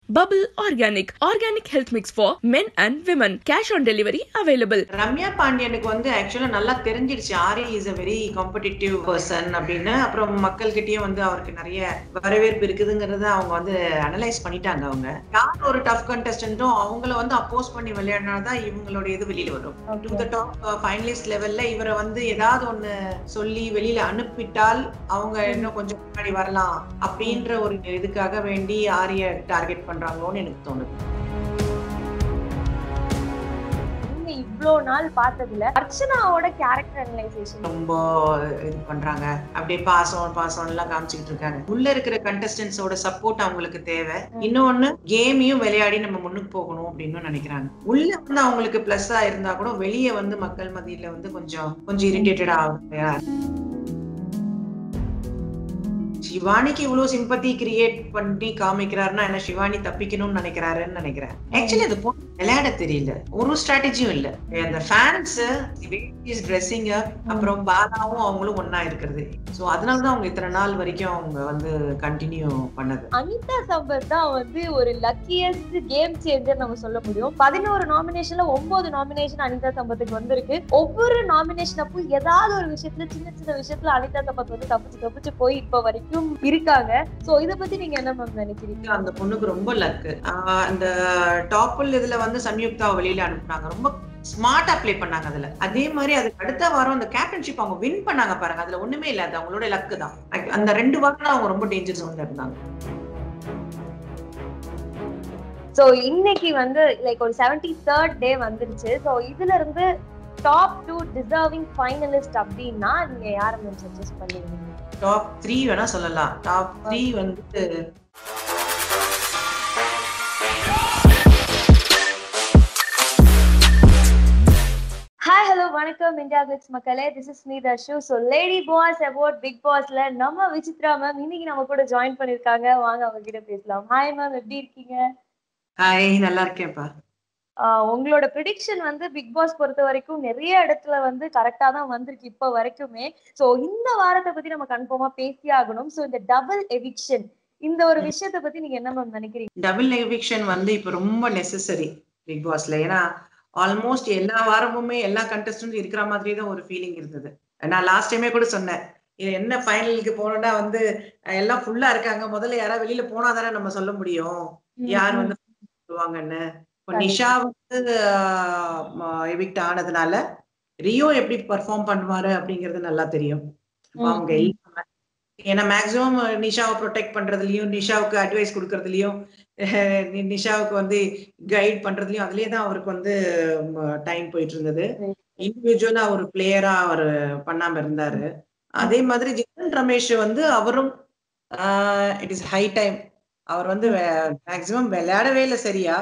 Bubble Organic, organic health mix for men and women. Cash on delivery available. Ramya பாண்டியனுக்கு வந்து ஆக்சுவலா நல்லா தெரிஞ்சிடுச்சு Aari is a very competitive person அப்படின்னு அப்புறம் மக்கள்கிட்டயும் வந்து அவருக்கு நிறைய வரவேற்பு இருக்குதுங்கிறத அவங்க வந்து அனலைஸ் பண்ணிட்டாங்க அவங்க யார் ஒரு டஃப் கண்டஸ்டன்ட்டும் அவங்கள வந்து அப்போஸ் பண்ணி விளையாடினாதான் இவங்களோட இது வெளியில வரும் டு த டாப் ஃபைனலிஸ்ட் லெவல்ல இவரை வந்து ஏதாவது ஒண்ணு சொல்லி வெளியில அனுப்பிட்டால் அவங்க இன்னும் கொஞ்சம் முன்னாடி வரலாம் அப்படின்ற ஒரு இதுக்காக வேண்டி ஆரிய டார்கெட் பண்றாங்களோன்னு எனக்கு தோணுது நீங்க இவ்ளோ நாள் பார்த்ததுல அர்ச்சனாவோட கேரக்டர் அனலைசேஷன் ரொம்ப இது பண்றாங்க அப்படியே பாசம் பாசம் எல்லாம் காமிச்சுக்கிட்டு இருக்காங்க உள்ள இருக்கிற கண்டஸ்டன்ஸோட சப்போர்ட் அவங்களுக்கு தேவை இன்னொன்னு கேமையும் விளையாடி நம்ம முன்னுக்கு போகணும் அப்படின்னு நினைக்கிறாங்க உள்ள வந்து அவங்களுக்கு பிளஸ்ஸா இருந்தா கூட வெளியே வந்து மக்கள் மத்தியில வந்து கொஞ்சம் கொஞ்சம் இரிட்டேட்டடா ஆகும் சிவானிக்கு இவ்வளவு சிம்பத்தி கிரியேட் பண்ணி காமிக்கிறாருன்னா என்ன சிவானி தப்பிக்கணும்னு நினைக்கிறாருன்னு நினைக்கிறேன் ஆக்சுவலி அது பொண்ணு விளையாட தெரியல ஒரு ஸ்ட்ராட்டஜியும் இல்ல அந்த ஃபேன்ஸ் ட்ரெஸ்ஸிங் அப்புறம் பாலாவும் அவங்களும் ஒன்னா இருக்கிறது சோ அதனாலதான் அவங்க இத்தனை நாள் வரைக்கும் அவங்க வந்து கண்டினியூ பண்ணது அனிதா சம்பத் தான் வந்து ஒரு லக்கியஸ்ட் கேம் சேஞ்சர் நம்ம சொல்ல முடியும் பதினோரு நாமினேஷன்ல ஒன்பது நாமினேஷன் அனிதா சம்பத்துக்கு வந்திருக்கு ஒவ்வொரு நாமினேஷன் அப்போ ஏதாவது ஒரு விஷயத்துல சின்ன சின்ன விஷயத்துல அனிதா சம்பத் வந்து தப்பிச்சு தப்பிச்சு போய் இப்ப வரைக்கும் இருக்காங்க சோ இத பத்தி நீங்க என்ன மேம் நினைக்கிறீங்க அந்த பொண்ணுக்கு ரொம்ப லக்கு அந்த டாப்பிள் இதுல வந்து சம்யுக்தாவை வெளியில அனுப்புனாங்க ரொம்ப ஸ்மார்ட்டா ப்ளே பண்ணாங்க அதுல அதே மாதிரி அதுக்கு அடுத்த வாரம் அந்த கேப்டன்ஷிப் அவங்க வின் பண்ணாங்க பாருங்க அதுல ஒண்ணுமே இல்ல அது அவங்களோட லக்கு தான் அந்த ரெண்டு வாரம் அவங்க ரொம்ப டேஞ்சர் ஜோன்ல இருந்தாங்க சோ இன்னைக்கு வந்து லைக் ஒரு செவன்டி தேர்ட் டே வந்துருச்சு சோ இதுல இருந்து டாப் டூ டிசர்விங் ஃபைனலிஸ்ட் அப்படின்னா நீங்க யார மேம் சஜஸ்ட் பண்ணுவீங்க டாப் த்ரீ வேணா சொல்லலாம் டாப் த்ரீ வந்து ஹாய் ஹலோ வணக்கம் இந்தியா கிளிக்ஸ் மக்களே this is me Darshu so lady boss about Bigg பாஸ்ல நம்ம விசித்ரா மேம் இன்னைக்கு நம்ம கூட ஜாயின் பண்ணிருக்காங்க வாங்க அவங்க கிட்ட பேசலாம் ஹாய் மேம் எப்படி இருக்கீங்க ஹாய் நல்லா இருக்கேன்ப்பா ஆஹ் உங்களோட ப்ரிடிக்ஷன் வந்து பிக் பாஸ் பொறுத்த வரைக்கும் நிறைய இடத்துல வந்து கரெக்டா தான் வந்திருக்கு இப்போ வரைக்குமே ஸோ இந்த வாரத்தை பத்தி நம்ம கன்ஃபார்மா பேசி ஆகணும் ஸோ இந்த டபுள் எவிக்ஷன் இந்த ஒரு விஷயத்தை பத்தி நீங்க என்ன மேம் நினைக்கிறீங்க டபுள் எவிக்ஷன் வந்து இப்ப ரொம்ப நெசசரி பிக் பாஸ்ல ஏன்னா ஆல்மோஸ்ட் எல்லா வாரமுமே எல்லா கண்டஸ்டன்ட் இருக்கிற மாதிரி தான் ஒரு ஃபீலிங் இருந்தது நான் லாஸ்ட் டைமே கூட சொன்னேன் இது என்ன ஃபைனலுக்கு போனோம்னா வந்து எல்லாம் ஃபுல்லா இருக்காங்க முதல்ல யாராவது வெளியில போனா தானே நம்ம சொல்ல முடியும் யார் வந்து சொல்லுவாங்கன்னு இப்போ நிஷா வந்து எவிக்ட் ஆனதுனால ரியோ எப்படி பர்ஃபார்ம் பண்ணுவாரு அப்படிங்கிறது நல்லா தெரியும் அவங்க எல்லாமே ஏன்னா மேக்சிமம் நிஷாவை ப்ரொடெக்ட் பண்றதுலயும் நிஷாவுக்கு அட்வைஸ் கொடுக்கறதுலயும் நிஷாவுக்கு வந்து கைட் பண்றதுலயும் அதுலயே தான் அவருக்கு வந்து டைம் போயிட்டு இருந்தது இண்டிவிஜுவலா ஒரு பிளேயரா அவர் பண்ணாம இருந்தாரு அதே மாதிரி ஜிதன் ரமேஷ் வந்து அவரும் இட் இஸ் ஹை டைம் அவர் வந்து மேக்சிமம் விளையாடவே இல்லை சரியா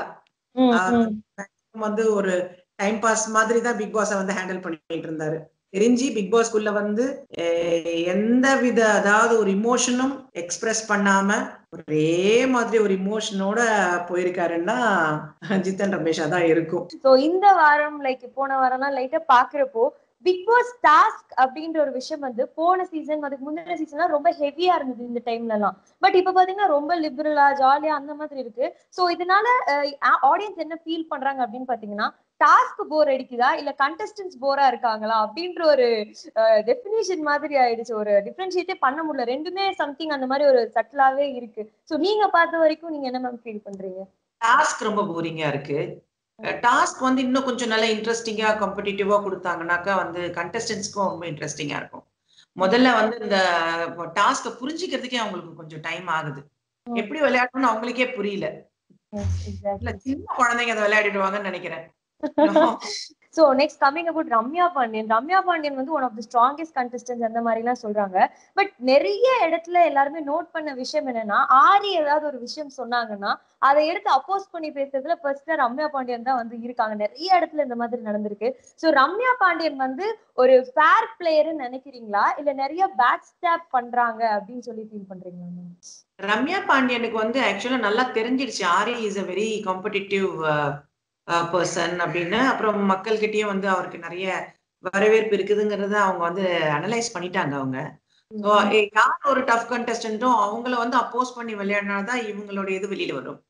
வந்து ஒரு டைம் பாஸ் மாதிரி தான் பிக் பாஸ வந்து ஹேண்டில் பண்ணிட்டு இருந்தாரு தெரிஞ்சு பிக் பாஸ்குள்ள வந்து எந்த வித அதாவது ஒரு இமோஷனும் எக்ஸ்பிரஸ் பண்ணாம ஒரே மாதிரி ஒரு இமோஷனோட போயிருக்காருன்னா ஜித்தன் ரமேஷா தான் இருக்கும் சோ இந்த வாரம் லைக் போன வாரம்லாம் லைட்டா பாக்குறப்போ பிக் பாஸ் டாஸ்க் அப்படின்ற ஒரு விஷயம் வந்து போன சீசன் அதுக்கு முந்தின சீசன்லாம் ரொம்ப ஹெவியா இருந்தது இந்த டைம்ல எல்லாம் பட் இப்ப பாத்தீங்கன்னா ரொம்ப லிபரலா ஜாலியா அந்த மாதிரி இருக்கு சோ இதனால ஆடியன்ஸ் என்ன ஃபீல் பண்றாங்க அப்படின்னு பாத்தீங்கன்னா டாஸ்க் போர் அடிக்குதா இல்ல கண்டஸ்டன்ஸ் போரா இருக்காங்களா அப்படின்ற ஒரு டெபினிஷன் மாதிரி ஆயிடுச்சு ஒரு டிஃபரன்ஷியேட்டே பண்ண முடியல ரெண்டுமே சம்திங் அந்த மாதிரி ஒரு சட்டிலாவே இருக்கு சோ நீங்க பார்த்த வரைக்கும் நீங்க என்ன மேம் ஃபீல் பண்றீங்க டாஸ்க் ரொம்ப போரிங்கா இருக்கு டாஸ்க் வந்து இன்னும் கொஞ்சம் நல்லா இன்ட்ரெஸ்டிங்கா காம்படிட்டிவா கொடுத்தாங்கன்னாக்கா வந்து கண்டஸ்டன்ஸ்க்கும் ரொம்ப இன்ட்ரெஸ்டிங்கா இருக்கும் முதல்ல வந்து இந்த டாஸ்க புரிஞ்சுக்கிறதுக்கே அவங்களுக்கு கொஞ்சம் டைம் ஆகுது எப்படி விளையாடணும்னு அவங்களுக்கே புரியல இல்ல சின்ன குழந்தைங்க அதை விளையாடிடுவாங்கன்னு நினைக்கிறேன் so next coming about Ramya Pandian Ramya Pandian வந்து one of the strongest contestants அந்த மாதிரி எல்லாம் சொல்றாங்க பட் நிறைய இடத்துல எல்லாருமே நோட் பண்ண விஷயம் என்னன்னா ஆரி ஏதாவது ஒரு விஷயம் சொன்னாங்கன்னா அதை எடுத்து அப்போஸ் பண்ணி பேசுறதுல ஃபர்ஸ்ட் ரம்யா பாண்டியன் தான் வந்து இருக்காங்க நிறைய இடத்துல இந்த மாதிரி நடந்திருக்கு சோ ரம்யா பாண்டியன் வந்து ஒரு ஃபேர் பிளேயர்னு நினைக்கிறீங்களா இல்ல நிறைய பேக் ஸ்டாப் பண்றாங்க அப்படின்னு சொல்லி ஃபீல் பண்றீங்களா ரம்யா பாண்டியனுக்கு வந்து ஆக்சுவலா நல்லா தெரிஞ்சிடுச்சு Aari is a very competitive person அப்படின்னு அப்புறம் மக்கள்கிட்டயும் வந்து அவருக்கு நிறைய வரவேற்பு இருக்குதுங்கிறத அவங்க வந்து அனலைஸ் பண்ணிட்டாங்க அவங்க யார் ஒரு டஃப் கண்டஸ்டன்ட்டும் அவங்கள வந்து அப்போஸ் பண்ணி விளையாடினாதான் இவங்களோட இது வெளியில வரும்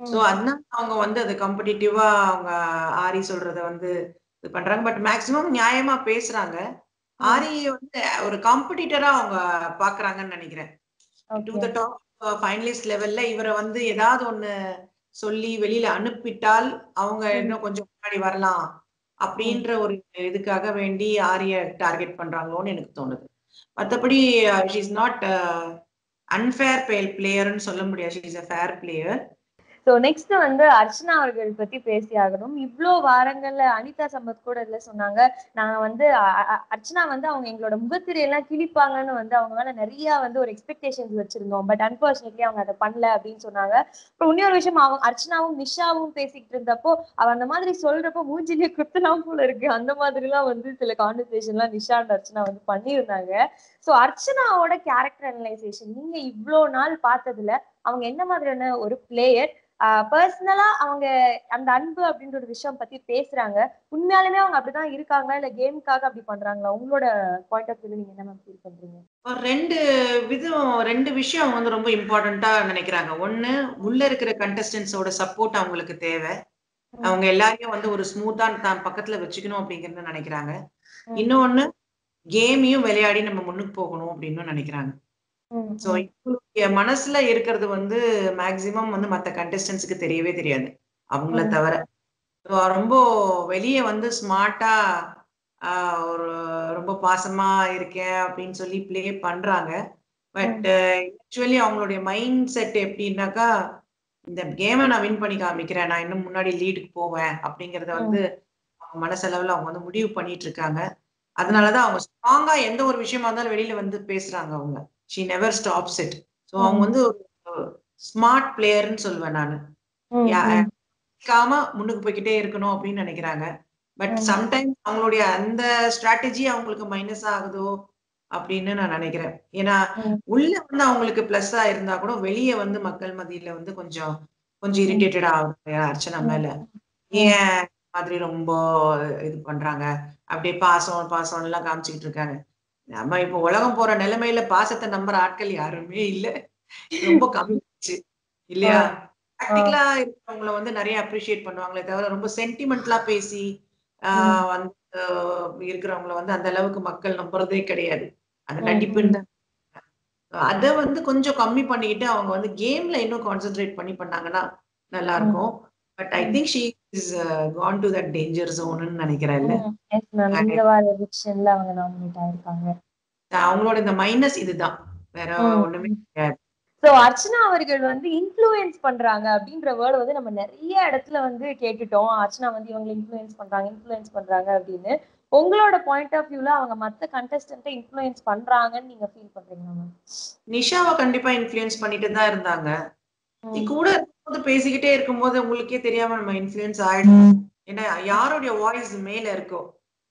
சோ அதனால அவங்க வந்து அது காம்படிட்டிவா அவங்க ஆரி சொல்றத வந்து இது பண்றாங்க பட் மேக்சிமம் நியாயமா பேசுறாங்க ஆரி வந்து ஒரு காம்படிட்டரா அவங்க பாக்குறாங்கன்னு நினைக்கிறேன் டு த டாப் ஃபைனலிஸ்ட் லெவல்ல இவரை வந்து ஏதாவது ஒண்ணு சொல்லி வெளியில அனுப்பிட்டால் அவங்க இன்னும் கொஞ்சம் முன்னாடி வரலாம் அப்படின்ற ஒரு இதுக்காக வேண்டி ஆரிய டார்கெட் பண்றாங்களோன்னு எனக்கு தோணுது மற்றபடி இஸ் நாட் அன்ஃபேர் பிளேயர்னு சொல்ல முடியாது is a fair player so next வந்து அர்ச்சனா அவர்கள் பத்தி பேசி ஆகணும் இவ்ளோ வாரங்கள்ல அனிதா சம்பத் கூட இதுல சொன்னாங்க நாங்க வந்து அ- அ- அர்ச்சனா வந்து அவங்க எங்களோட முகத்திரையெல்லாம் கிழிப்பாங்கன்னு வந்து அவங்க மேல நிறைய வந்து ஒரு எக்ஸ்பெக்டேஷன்ஸ் வச்சிருந்தோம் பட் அன்பார்ச்சுனேட்லி அவங்க அதை பண்ணல அப்படின்னு சொன்னாங்க அப்புறம் இன்னொரு விஷயம் அவங்க அர்ச்சனாவும் நிஷாவும் பேசிக்கிட்டு இருந்தப்போ அவ அந்த மாதிரி சொல்றப்போ மூஞ்சிலேயே குத்தலாம் போல இருக்கு அந்த மாதிரி எல்லாம் வந்து சில கான்வர்சேஷன் எல்லாம் நிஷா அண்ட் அர்ச்சனா வந்து பண்ணியிருந்தாங்க சோ அர்ச்சனாவோட கேரக்டர் அனலைசேஷன் நீங்க இவ்ளோ நாள் பார்த்ததுல அவங்க என்ன மாதிரியான ஒரு பிளேயர் பர்சனலா அவங்க அந்த அன்பு அப்படின்ற ஒரு விஷயம் பத்தி பேசுறாங்க உண்மையாலுமே அவங்க அப்படிதான் இருக்காங்களா இல்ல கேமுக்காக அப்படி பண்றாங்களா உங்களோட பாயிண்ட் ஆஃப் வியூ நீங்க என்ன மேம் ஃபீல் பண்றீங்க ஒரு ரெண்டு விதம் ரெண்டு விஷயம் அவங்க வந்து ரொம்ப இம்பார்ட்டண்டா நினைக்கிறாங்க ஒண்ணு உள்ள இருக்கிற கண்டஸ்டன்ஸோட சப்போர்ட் அவங்களுக்கு தேவை அவங்க எல்லாரையும் வந்து ஒரு ஸ்மூத்தா தான் பக்கத்துல வச்சுக்கணும் அப்படிங்கறத நினைக்கிறாங்க ம். இன்னொன்னு கேமையும் விளையாடி நம்ம முன்னுக்கு போகணும் அப்படின்னு நினைக்கிறாங்க ம், சோ இவங்களுடைய மனசுல இருக்கிறது வந்து மேக்சிமம் வந்து மத்த கண்டஸ்டன்ஸுக்கு தெரியவே தெரியாது அவங்கள ம். தவிர So, ரொம்ப வெளியே வந்து ஸ்மார்ட்டா ஒரு ரொம்ப பாசமா இருக்கேன் அப்படின்னு சொல்லி ப்ளே பண்றாங்க பட் ஆக்சுவலி அவங்களுடைய மைண்ட் செட் எப்படின்னாக்கா இந்த கேமை நான் வின் பண்ணி காமிக்கிறேன் நான் இன்னும் முன்னாடி லீடுக்கு போவேன் அப்படிங்கறத வந்து அவங்க மனசளவுல அவங்க வந்து முடிவு பண்ணிட்டு இருக்காங்க அதனாலதான் அவங்க ஸ்ட்ராங்கா எந்த ஒரு விஷயமா இருந்தாலும் வெளியில வந்து பேசுறாங்க அவங்க she never stops it so அவங்க வந்து ஒரு ஸ்மார்ட் பிளேயர்னு சொல்லுவேன் நான் ம், யா- ம், நிக்காம முன்னுக்கு போய்க்கிட்டே இருக்கணும் அப்படின்னு நினைக்கிறாங்க பட் ம். சம்டைம்ஸ் அவங்களுடைய அந்த ஸ்ட்ராட்டஜி அவங்களுக்கு மைனஸ் ஆகுதோ அப்படின்னு நான் நினைக்கிறேன் ஏன்னா ம். உள்ள வந்து அவங்களுக்கு பிளஸ்ஸா இருந்தா கூட வெளியே வந்து மக்கள் மத்தியில வந்து கொஞ்சம் கொஞ்சம் இரிட்டேட்டட் ஆகுது அர்ச்சனா மேல ஏன் இந்த மாதிரி ரொம்ப இது பண்றாங்க அப்படியே பாசம் பாசம் எல்லாம் காமிச்சுக்கிட்டு இருக்காங்க நம்ம இப்ப உலகம் போற நிலைமையில பாசத்தை நம்புற ஆட்கள் யாருமே இல்ல ரொம்ப கம்மிச்சு இல்லையா ப்ராக்டிக்கலா இருக்கிறவங்கள வந்து நிறைய அப்ரிஷியேட் பண்ணுவாங்களே தவிர ரொம்ப சென்டிமெண்ட்லா பேசி ஆஹ் வந்து ஆஹ் இருக்கிறவங்கள வந்து அந்த அளவுக்கு மக்கள் நம்புறதே கிடையாது அந்த ம், நடிப்புன்னு தான் அத வந்து கொஞ்சம் கம்மி பண்ணிக்கிட்டு அவங்க வந்து கேம்ல இன்னும் கான்சென்ட்ரேட் பண்ணி பண்ணாங்கன்னா நல்லா இருக்கும் but I think she is gone to that danger ஜோன்னு நினைக்கிறேன் இல்ல ம். Yes, ma'am. இந்த வார எவிக்ஷன்ல அவங்க நாமினேட் ஆயிருக்காங்க அவங்களோட இந்த மைனஸ் இதுதான் வேற ம். ஒண்ணுமே கிடையாது சோ அர்ச்சனா அவர்கள் வந்து இன்ஃப்ளூயன்ஸ் பண்றாங்க அப்படின்ற வேர்டு வந்து நம்ம நிறைய இடத்துல வந்து கேட்டுட்டோம் அர்ச்சனா வந்து இவங்க இன்ஃப்ளூயன்ஸ் பண்றாங்க இன்ஃப்ளூயன்ஸ் பண்றாங்க அப்படின்னு உங்களோட பாயிண்ட் ஆஃப் வியூல அவங்க மத்த கண்டஸ்டன்ட்டை இன்ஃப்ளூயன்ஸ் பண்றாங்கன்னு நீங்க ஃபீல் பண்றீங்களா மேம் நிஷாவை கண்டிப்பா இன்ஃப்ளூயன்ஸ் பண்ணிட்டு தான் இருந்தாங்க நீ கூட இருக்கும்போது பேசிக்கிட்டே இருக்கும்போது உங்களுக்கே தெரியாம நம்ம இன்ஃப்ளூயன்ஸ் ஆயிடும் ஏன்னா யாருடைய வாய்ஸ் மேல இருக்கோ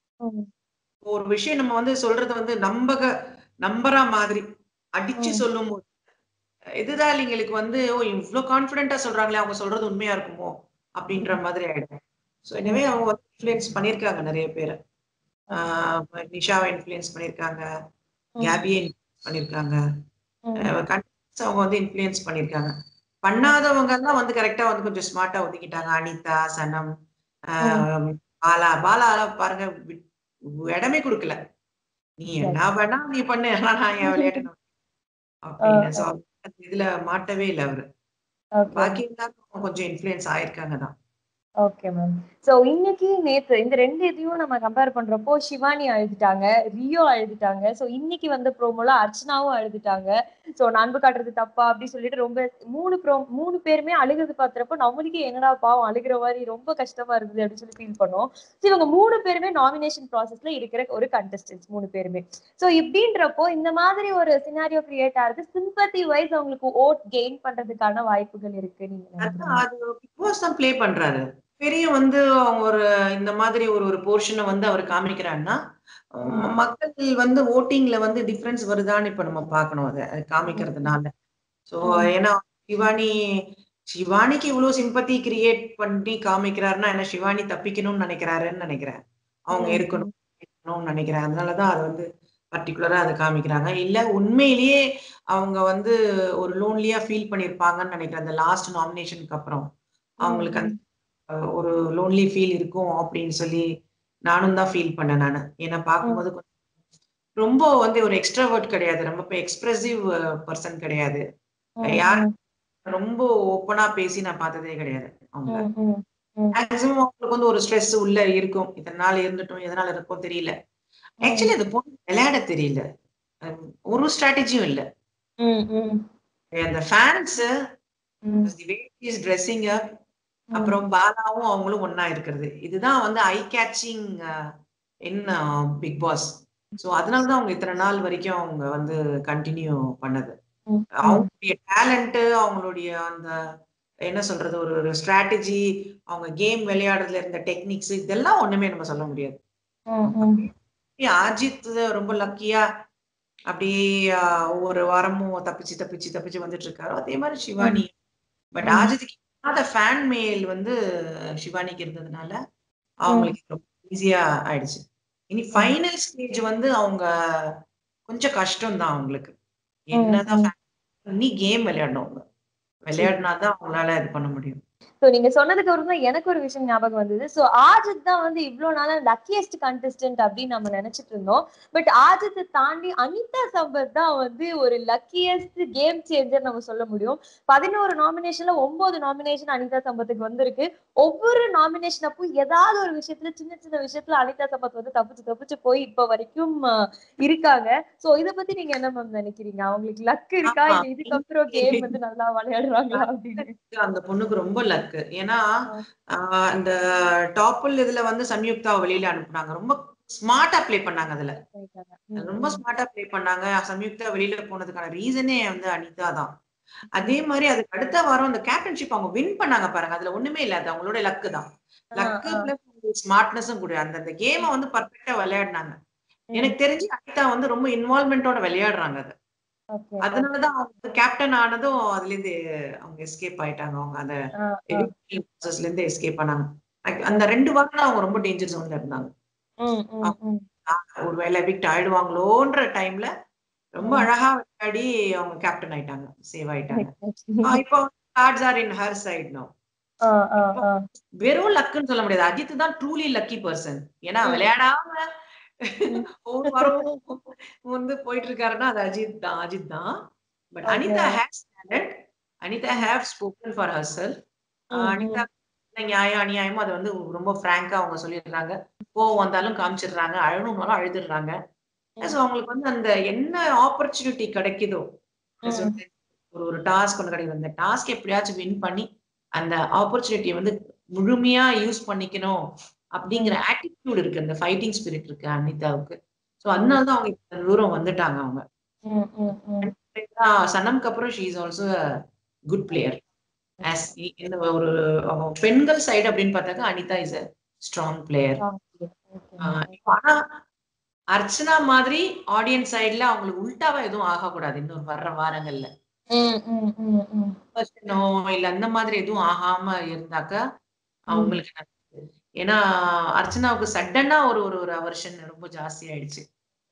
ஒரு விஷயம் நம்ம வந்து சொல்றது வந்து நம்பக நம்புற மாதிரி அடிச்சு ம். சொல்லும் போது எதிராளிங்களுக்கு வந்து ஓ இவ்ளோ கான்பிடென்ட்டா சொல்றாங்களே அவங்க சொல்றது உண்மையா இருக்குமோ அப்படின்ற மாதிரி ஆயிடும் சோ எனவே அவங்க வந்து இன்ஃப்ளூயன்ஸ் பண்ணிருக்காங்க நிறைய பேரை ஆஹ் நிஷாவை இன்ஃப்ளூயன்ஸ் பண்ணிருக்காங்க கேபியை இன்ஃப்ளூயன்ஸ் பண்ணிருக்காங்க கண்டிப்பா அவங்க வந்து இன்ஃப்ளூயன்ஸ் பண்ணிருக்காங்க பண்ணாதவங்க எல்லாம் வந்து கரெக்டா வந்து கொஞ்சம் ஸ்மார்ட்டா ஒதுக்கிட்டாங்க அனிதா சனம் ஆஹ் பாலா பாலா பாருங்க வி- இடமே கொடுக்கல நீ என்ன வேணா நீ பண்ணு ஆனா நான் என் விளையாடணும் அப்படின்னு So, அந்த இதுல மாட்டவே இல்லை அவரு பாக்கி எல்லாரும் கொஞ்சம் இன்ஃப்ளூயன்ஸ் ஆயிருக்காங்க தான் ஓகே மேம் சோ இன்னைக்கு நேத்து இந்த ரெண்டு இதையும் நம்ம கம்பேர் பண்றப்போ சிவானி அழுதுட்டாங்க ரியோ அழுதுட்டாங்க சோ இன்னைக்கு வந்த ப்ரோமோல அர்ச்சனாவும் அழுதுட்டாங்க சோ அன்பு காட்டுறது தப்பா அப்படி சொல்லிட்டு ரொம்ப மூணு ப்ரோ மூணு பேருமே அழுகிறது பாக்குறப்போ நம்மளுக்கே என்னடா பாவம் அழுகிற மாதிரி ரொம்ப கஷ்டமா இருந்தது அப்படின்னு சொல்லி ஃபீல் பண்ணோம் So இவங்க மூணு பேருமே நாமினேஷன் ப்ராசஸ்ல இருக்கிற ஒரு கண்டஸ்டன்ஸ் மூணு பேருமே சோ இப்படின்றப்போ இந்த மாதிரி ஒரு சினாரியோ கிரியேட் ஆகுது சிம்பத்தி வைஸ் அவங்களுக்கு ஓட் கெயின் பண்றதுக்கான வாய்ப்புகள் இருக்கு நீங்க நினைக்கிறீங்க அதான் அது பிக் பாஸ் தான் ப்ளே பண்றாரு பெரிய வந்து அவங்க ஒரு இந்த மாதிரி ஒரு ஒரு போர்ஷனை வந்து அவர் காமிக்கிறாருன்னா ம- மக்கள் வந்து ஓட்டிங்ல வந்து டிஃபரன்ஸ் வருதான்னு இப்ப நம்ம பார்க்கணும் அதை அது காமிக்கிறதுனால சோ ம். ஏன்னா சிவானி சிவானிக்கு இவ்வளவு சிம்பத்தி கிரியேட் பண்ணி காமிக்கிறாருன்னா என்ன சிவானி தப்பிக்கணும்னு நினைக்கிறாருன்னு நினைக்கிறேன் அவங்க ம். இருக்கணும் இருக்கணும்னு நினைக்கிறேன் அதனாலதான் அது வந்து பர்டிகுலரா அதை காமிக்கிறாங்க இல்ல உண்மையிலேயே அவங்க வந்து ஒரு லோன்லியா ஃபீல் பண்ணிருப்பாங்கன்னு நினைக்கிறேன் அந்த லாஸ்ட் நாமினேஷனுக்கு அப்புறம் அவங்களுக்கு அந்த அஹ், ஒரு லோன்லி ஃபீல் இருக்கும் அப்படின்னு சொல்லி நானும் தான் ஃபீல் பண்ணேன் நான் ஏன்னா பார்க்கும்போது கொஞ்சம் ரொம்ப வந்து ஒரு எக்ஸ்ட்ராவர்ட் கிடையாது ரொம்ப எக்ஸ்பிரசிவ் பர்சன் கிடையாது யார் ரொம்ப ஓப்பனா பேசி நான் பார்த்ததே கிடையாது அவங்க மேக்சிமம் அவங்களுக்கு வந்து ஒரு ஸ்ட்ரெஸ் உள்ள இருக்கும் இத்தனை நாள் இருந்துட்டோம் எதனால இருக்கும் தெரியல ஆக்சுவலி அது பொண்ணு விளையாட தெரியல அஹ் ஒரு ஸ்ட்ராட்டஜியும் இல்ல அந்த ஃபேன்ஸ் இஸ் ட்ரெஸ்ஸிங் அப் அப்புறம் பாலாவும் அவங்களும் ஒண்ணா இருக்கிறது இதுதான் வந்து eye catching in Bigg Boss so அதனாலதான் அவங்க இத்தனை நாள் வரைக்கும் அவங்க வந்து கண்டினியூ பண்ணது அவங்களுடைய டேலண்ட் அவங்களுடைய அந்த என்ன சொல்றது ஒரு ஒரு ஸ்ட்ராட்டஜி அவங்க கேம் விளையாடுறதுல இருந்த டெக்னிக்ஸ் இதெல்லாம் ஒண்ணுமே நம்ம சொல்ல முடியாது அஜித் ரொம்ப லக்கியா அப்படியே ஆஹ், ஒவ்வொரு வாரமும் தப்பிச்சு தப்பிச்சு தப்பிச்சு வந்துட்டு இருக்காரு அதே மாதிரி சிவானி பட் ம். அஜித்துக்கு இல்லாத ஃபேன் மேல் வந்து சிவானிக்கு இருந்ததுனால அவங்களுக்கு ரொம்ப ஈஸியா ஆயிடுச்சு இனி ஃபைனல் ஸ்டேஜ் வந்து அவங்க கொஞ்சம் கஷ்டம் தான் அவங்களுக்கு என்னதான் fan பண்ணி கேம் விளையாடணும் அவங்க விளையாடினாதான் அவங்களால இது பண்ண முடியும் சோ நீங்க சொன்னதுக்கு அப்புறம் தான் எனக்கு ஒரு விஷயம் ஞாபகம் வந்தது சோ ஆஜித் தான் வந்து இவ்வளவு நாளா லக்கியஸ்ட் கண்டஸ்டன்ட் அப்படின்னு நம்ம நினைச்சிட்டு இருந்தோம் பட் ஆஜித்தை தாண்டி அனிதா சம்பத் தான் வந்து ஒரு லக்கியஸ்ட் கேம் சேஞ்சர் நம்ம சொல்ல முடியும் பதினோரு நாமினேஷன்ல ஒன்பது நாமினேஷன் அனிதா சம்பத்துக்கு வந்திருக்கு ஒவ்வொரு நாமினேஷன் அப்போ ஏதாவது ஒரு விஷயத்துல சின்ன சின்ன விஷயத்துல அனிதா சம்பத் வந்து தப்பிச்சு தப்பிச்சு போய் இப்ப வரைக்கும் அஹ், இருக்காங்க சோ இத பத்தி நீங்க என்ன மேம் நினைக்கிறீங்க அவங்களுக்கு லக் இருக்கா ஆமா. இல்ல இதுக்கப்புறம் கேம் வந்து நல்லா விளையாடுறாங்களா அப்படின்னு அந்த பொண்ணுக்கு ரொம்ப லக்கு ஏன்னா ஆஹ் அந்த டாப்பிள் இதுல வந்து சம்யுக்தா வெளியில அனுப்புனாங்க ரொம்ப ஸ்மார்ட்டா ப்ளே பண்ணாங்க அதுல ரொம்ப ஸ்மார்ட்டா ப்ளே பண்ணாங்க சம்யுக்தா வெளியில போனதுக்கான ரீசனே வந்து அனிதா தான் அதே மாதிரி அதுக்கு அடுத்த வாரம் அந்த கேப்டன்ஷிப் அவங்க வின் பண்ணாங்க பாருங்க அதுல ஒண்ணுமே இல்ல அது அவங்களோட லக்கு தான் லக்கு பிளஸ் ஸ்மார்ட்னஸும் கூட அந்த அந்த கேமை வந்து பர்ஃபெக்டா விளையாடினாங்க எனக்கு தெரிஞ்சு அனிதா வந்து ரொம்ப இன்வால்மெண்டோட விளையாடுறாங்க அது அதனாலதான் அவங்க கேப்டன் ஆனதும் அதுல இருந்து அவங்க எஸ்கேப் ஆயிட்டாங்க அவங்க அந்த ப்ராசஸ்ல இருந்து எஸ்கேப் பண்ணாங்க Like, அந்த ரெண்டு வாரம் தான் அவங்க ரொம்ப டேஞ்சர் ஜோன்ல இருந்தாங்க ஒருவேளை எவிக்ட் ஆயிடுவாங்களோன்ற டைம்ல ரொம்ப அழகா விளையாடி அவங்க கேப்டன் ஆயிட்டாங்க சேவ் ஆயிட்டாங்க ஆஹ் இப்போ cards are in her side no வெறும் லக்குன்னு சொல்ல முடியாது அஜித் தான் ட்ரூலி லக்கி பர்சன் ஏன்னா ம். விளையாடாம ஒவ்வொரு வாரமும் வந்து போயிட்டு இருக்காருன்னா அது அஜித் தான் அஜித் தான் but Okay. Anitha has talent Anitha have spoken for herself ம், அனிதா என்ன நியாயம் அநியாயமோ அதை வந்து ரொம்ப ஃப்ராங்கா அவங்க சொல்லிடுறாங்க கோவம் வந்தாலும் காமிச்சிடுறாங்க அழணும்னாலும் அழுதுடுறாங்க ஸோ அவங்களுக்கு வந்து அந்த என்ன ஆப்பர்ச்சுனிட்டி கிடைக்குதோ as ம். வந்து ஒரு ஒரு டாஸ்க் ஒன்று கிடைக்குது அந்த டாஸ்க் எப்படியாச்சும் வின் பண்ணி அந்த ஆப்பர்ச்சுனிட்டியை வந்து முழுமையா யூஸ் பண்ணிக்கணும் அப்படிங்கிற ஆட்டிடியூட் இருக்கு அந்த ஃபைட்டிங் ஸ்பிரிட் இருக்கு அனிதாவுக்கு ஸோ அதனால தான் அவங்க இத்தனை தூரம் வந்துட்டாங்க அவங்க சனம்க்கு அப்புறம் she is also good player as இந்த ஒரு அவ- பெண்கள் சைடு அப்படின்னு பார்த்தாக்கா Anitha is a strong player ஆனா அர்ச்சனா மாதிரி ஆடியன்ஸ் சைடுல அவங்களுக்கு உல்டாவா எதுவும் ஆகக்கூடாது இன்னும் வர்ற வாரங்கள்ல Version ஓ இல்ல அந்த மாதிரி எதுவும் ஆகாம இருந்தாக்கா அவங்களுக்கு நல்லது. ஏன்னா அர்ச்சனாவுக்கு சடனா ஒரு ஒரு ஒரு அவர்ஷன் ரொம்ப ஜாஸ்தி ஆயிடுச்சு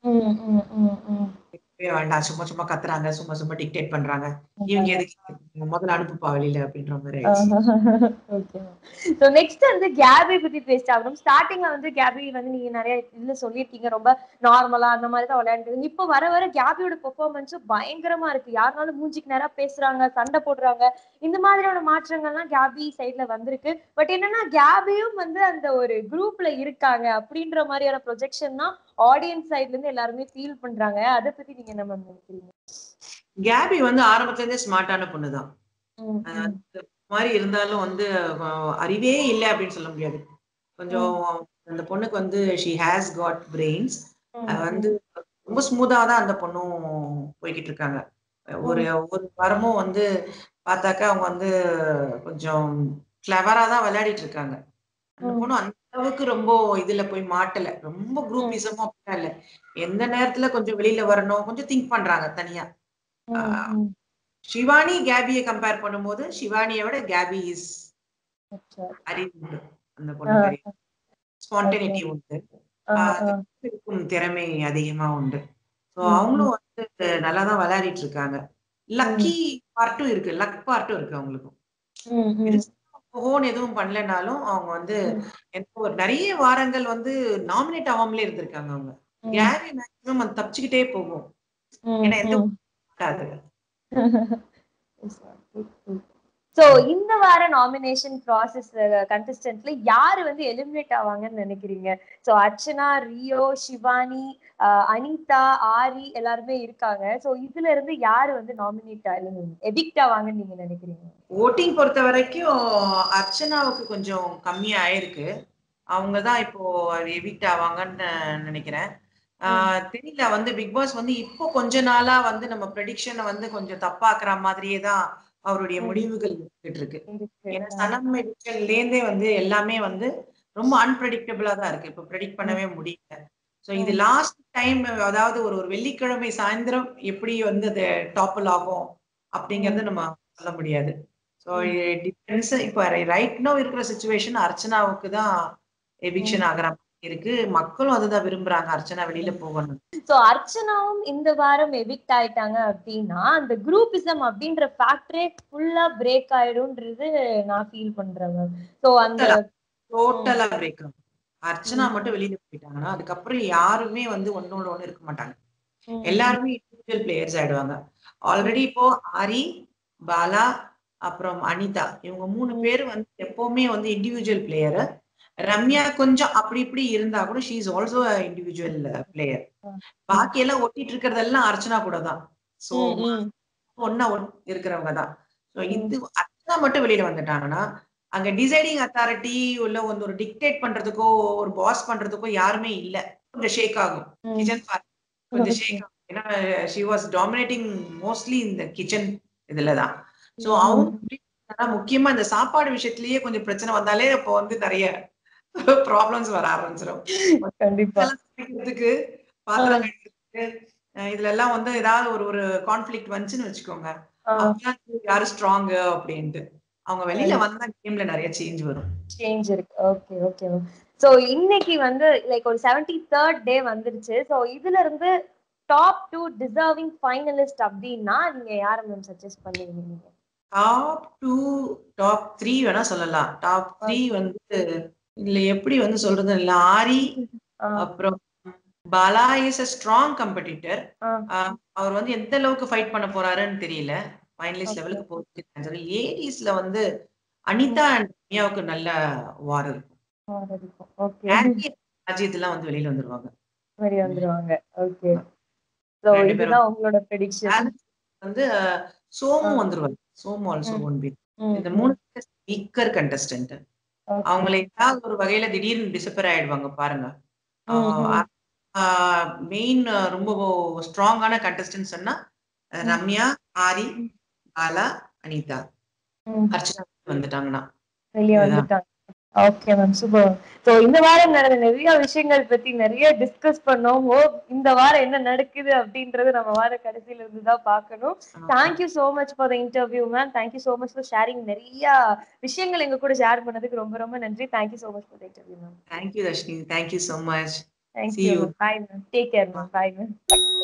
இருக்கவே வேண்டாம் சும்மா சும்மா கத்துறாங்க சும்மா சும்மா டிக்டேட் பண்றாங்க இவங்க எதுக்கு முதல்ல அனுப்புப்பா வெளியில அப்படின்ற மாதிரி ஆயிடுச்சு சோ நெக்ஸ்ட் வந்து கேபி பத்தி பேசிட்டாகணும் ஸ்டார்டிங்ல வந்து கேபி வந்து நீங்க நிறைய இதுல சொல்லியிருக்கீங்க ரொம்ப நார்மலா அந்த மாதிரி தான் விளையாண்டு இப்போ வர வர கேபியோட பெர்ஃபார்மன்ஸும் பயங்கரமா இருக்கு யாருனாலும் மூஞ்சிக்கு நேரா பேசுறாங்க சண்டை போடுறாங்க இந்த மாதிரியான மாற்றங்கள்லாம் கேபி சைட்ல வந்திருக்கு பட் என்னன்னா கேபியும் வந்து அந்த ஒரு குரூப்ல இருக்காங்க அப்படின்ற மாதிரியான ப்ரொஜெக்ஷன் தான் ஆடியன்ஸ் சைட்ல இருந்து எல்லாருமே ஃபீல் பண்றாங்க அதை பத்தி நீங்க என்ன மேம் நினைக்கிறீங்க கேபி வந்து ஆரம்பத்துல இருந்தே ஸ்மார்ட்டான பொண்ணுதான் ம், ம், அந்த மாதிரி இருந்தாலும் வந்து அஹ், அறிவே இல்லை அப்படின்னு சொல்ல முடியாது கொஞ்சம் அந்த பொண்ணுக்கு வந்து ஷி ஹேஸ் காட் பிரெயின்ஸ் ம், வந்து ரொம்ப ஸ்மூதா தான் அந்த பொண்ணும் போய்கிட்டு இருக்காங்க ஒரு ஒரு வாரமும் வந்து பார்த்தாக்கா அவங்க வந்து கொஞ்சம் கிளவரா தான் விளையாடிட்டு இருக்காங்க அந்த ம். பொண்ணு அந்த அளவுக்கு ரொம்ப இதுல போய் மாட்டல ரொம்ப குரூப்பிசமும் அப்படிலாம் இல்ல எந்த நேரத்துல கொஞ்சம் வெளியில வரணும் கொஞ்சம் திங்க் பண்றாங்க தனியா ம், ம். சிவானி கேபியை கம்பேர் பண்ணும்போது சிவானியை விட கேபி இஸ் Okay. அறிவு உண்டு அந்த பொண்ணு அறிவு ஸ்பான்டெனிட்டி உண்டு ஆ, ஆஹ் ஆ. இருக்கும் திறமை அதிகமா உண்டு ஸோ ம், அவங்களும் வந்து நல்லா தான் விளையாடிட்டு இருக்காங்க லக்கி பார்ட்டும் இருக்கு லக் பார்ட்டும் இருக்கு அவங்களுக்கும் ம், ம். பெருசா ஓன் எதுவும் பண்ணலனாலும் அவங்க வந்து ம். எந்த ஒரு நிறைய வாரங்கள் வந்து நாமினேட் ஆகாமலே இருந்திருக்காங்க அவங்க ம். கேரி மேக்ஸிமம் அது தப்பிச்சுக்கிட்டே போகும் ம், ஏன்னா எந்த ம். இருக்காது சோ இந்த வார நாமினேஷன் ப்ராசஸ் கண்டஸ்டன்ட்ல யாரு வந்து எலிமினேட் ஆவாங்கன்னு நினைக்கிறீங்க சோ அர்ச்சனா ரியோ சிவானி அஹ், அனிதா ஆரி எல்லாருமே இருக்காங்க சோ இதுல இருந்து யாரு வந்து நாமினேட் எவிக்ட் ஆவாங்கன்னு நீங்க நினைக்கிறீங்க ஓட்டிங் பொறுத்த வரைக்கும் அர்ச்சனாவுக்கு கொஞ்சம் கம்மியா ஆயிருக்கு அவங்க தான் இப்போ எவிக்ட் ஆவாங்கன்னு நினைக்கிறேன் ஆஹ் தெரியல வந்து பிக் பாஸ் வந்து இப்போ கொஞ்ச நாளா வந்து நம்ம ப்ரெடிக்ஷனை வந்து கொஞ்சம் தப்பாக்குற மாதிரியே தான் அவருடைய ம். முடிவுகள் இருந்துட்டு இருக்கு இருக்கு. ஏன்னா சனம் எடிஷன்ல இருந்தே வந்து எல்லாமே வந்து ரொம்ப அன்பிரடிக்டபிளா தான் இருக்கு இப்ப ப்ரெடிக்ட் பண்ணவே முடியல சோ இது ம். லாஸ்ட் டைம் அதாவது ஒரு ஒரு வெள்ளிக்கிழமை சாயந்தரம் எப்படி வந்து அது டாப்பிள் ஆகும் அப்படிங்கறது நம்ம சொல்ல முடியாது ஸோ டிஃபரன்ஸ் இப்போ ரைட் நோ இருக்கிற சுச்சுவேஷன் அர்ச்சனாவுக்கு தான் எவிக்ஷன் ஆகிற மாதிரி இருக்கு மக்களும் அதுதான் விரும்புறாங்க அர்ச்சனா வெளியில போகணும் சோ அர்ச்சனாவும் இந்த வாரம் எவிக்ட் ஆயிட்டாங்க அப்படின்னா அந்த குரூப்பிசம் அப்படின்ற ஃபேக்டரே ஃபுல்லா பிரேக் ஆயிடும்ன்றது நான் ஃபீல் பண்றேன் மேம் சோ அந்த டோட்டலா பிரேக் ஆகும் அர்ச்சனா ம். மட்டும் வெளியில போயிட்டாங்கன்னா அதுக்கப்புறம் யாருமே வந்து ஒன்னோட ஒண்ணு இருக்க மாட்டாங்க ம், எல்லாருமே இண்டிவிஜுவல் பிளேயர்ஸ் ஆயிடுவாங்க ஆல்ரெடி இப்போ ஆரி பாலா அப்புறம் அனிதா இவங்க மூணு பேர் வந்து எப்பவுமே வந்து இண்டிவிஜுவல் பிளேயர் ரம்யா கொஞ்சம் அப்படி இப்படி இருந்தா கூட she is also individual player ம். பாக்கி எல்லாம் ஒட்டிட்டு இருக்கிறதெல்லாம் அர்ச்சனா கூட தான் சோ ம், ம். ஒன்னா இருக்கிறவங்க தான் சோ இது அர்ச்சனா மட்டும் வெளியில வந்துட்டாங்கன்னா அங்க டிசைடிங் அத்தாரிட்டி உள்ள வந்து ஒரு டிக்டேட் பண்றதுக்கோ ஒரு பாஸ் பண்றதுக்கோ யாருமே இல்ல கொஞ்சம் ஷேக் ஆகும் ம். கிச்சன் கொஞ்சம் Okay. ஷேக் ஆகும் ஏன்னா ஷி வாஸ் டாமினேட்டிங் மோஸ்ட்லி இந்த கிச்சன் இதுலதான் சோ ம். அவங்க ஆனா முக்கியமா இந்த சாப்பாடு விஷயத்திலேயே கொஞ்சம் பிரச்சனை வந்தாலே அப்போ வந்து நிறைய ப்ராப்ளம்ஸ் வர ஆரம்பிச்சிடும் கண்டிப்பா சமைக்கிறதுக்கு பாத்திரம் கழுவுறதுக்கு அஹ் இதுல எல்லாம் வந்து ஏதாவது ஒரு ஒரு கான்ஃபிளிக்ட் வந்துச்சுன்னு வச்சுக்கோங்க ஆ. அப்பதான் யாரு ஸ்ட்ராங் அப்படின்ட்டு அவங்க வெளியில வந்தா கேம்ல நிறைய சேஞ்ச் வரும் சேஞ்ச் இருக்கு ஓகே ஓகே மேம் சோ இன்னைக்கு வந்து லைக் ஒரு செவன்டி தேர்ட் டே வந்துருச்சு சோ இதுல இருந்து டாப் டூ டிசர்விங் ஃபைனலிஸ்ட் அப்படின்னா நீங்க யார மேம் சஜஸ்ட் பண்ணுவீங்க நீங்க டாப் டூ டாப் த்ரீ வேணா சொல்லலாம் டாப் த்ரீ வந்து இதுல எப்படி வந்து சொல்றது இல்ல ஆரி ஆ, அப்புறம் Bala is a strong competitor ஆ, அவர் வந்து எந்த அளவுக்கு ஃபைட் பண்ண போறாருன்னு தெரியல ஃபைனலிஸ்ட் Okay. லெவலுக்கு போகுது லேடிஸ்ல வந்து அனிதா அண்ட் ரம்யாவுக்கு நல்ல வார் இருக்கும் ஓகே ஆன்டி அஜித் எல்லாம் வந்து வெளியில வந்துருவாங்க மாதிரி வந்துருவாங்க ஓகே சோ ரெண்டு பேரும். இதுதான் உங்களோட ப்ரெடிக்ஷன் Alex வந்து அஹ், சோமு ஆ. வந்துருவாங்க சோமு ஆல்சோ ம். ஒன் பி இந்த மூணு வீக்கர் கண்டஸ்டன்ட் அவங்கள ஏதாவது ஒரு வகையில திடீர்னு டிசப்பர் ஆயிடுவாங்க பாருங்க மெயின் ரொம்ப ஸ்ட்ராங்கான கண்டஸ்டன்ட் சொன்னா அஹ், ம். ரம்யா ஆரி பாலா அனிதா அர்ச்சனா வந்துட்டாங்கன்னா வெளியே இதுதான். வந்துட்டாங்க ஓகே மேம் சூப்பர் சோ இந்த வாரம் நடந்த நிறைய விஷயங்கள் பத்தி நிறைய டிஸ்கஸ் பண்ணோம் ஓ இந்த வாரம் என்ன நடக்குது அப்படின்றது நம்ம வார கடைசியில இருந்து தான் பார்க்கணும் thank you so much for the interview ma'am thank you so much for sharing நிறைய விஷயங்கள் எங்க கூட ஷேர் பண்ணதுக்கு ரொம்ப ரொம்ப நன்றி thank you so much for the interview ma'am thank you Dharshini thank you so much thank you you. Bye ma'am take care ma'am bye ma'am